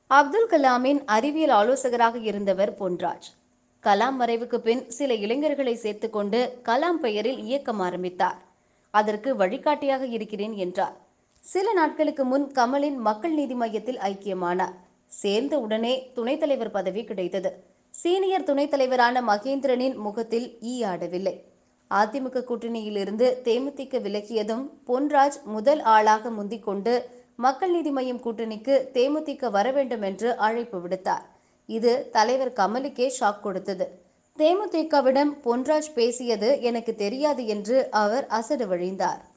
அப்துல் கலாமின் அறிவியல் ஆலோசகராக இருந்தவர் பொன்ராஜ் கலாம் மறைவுக்கு பின் சில இளைஞர்களை சேர்த்துக்கொண்டு கலாம் பெயரில் இயக்கம் ஆரம்பித்தார் அதற்கு வழிகாட்டியாக இருக்கிறேன் என்றார் சில நாட்களுக்கு முன் கமலின் மக்கள் நீதி மையத்தில் ஐக்கியமானார் சேர்ந்த உடனே துணைத் தலைவர் பதவி கிடைத்தது சீனியர் துணைத் தலைவரான மகேந்திரனின் முகத்தில் ஈ ஆடவில்லை அதிமுக கூட்டணியிலிருந்து தேமுதிக விலகியதும் பொன்ராஜ் முதல் ஆளாக முந்திக் கொண்டு மக்கள் நீதி மய்யம் கூட்டணிக்கு தேமுதிக வர வேண்டும் என்று அழைப்பு விடுத்தார் இது தலைவர் கமலுக்கே ஷாக் கொடுத்தது தேமுதிகவிடம் பொன்ராஜ் பேசியது எனக்கு தெரியாது என்று அவர் அசடு வழிந்தார்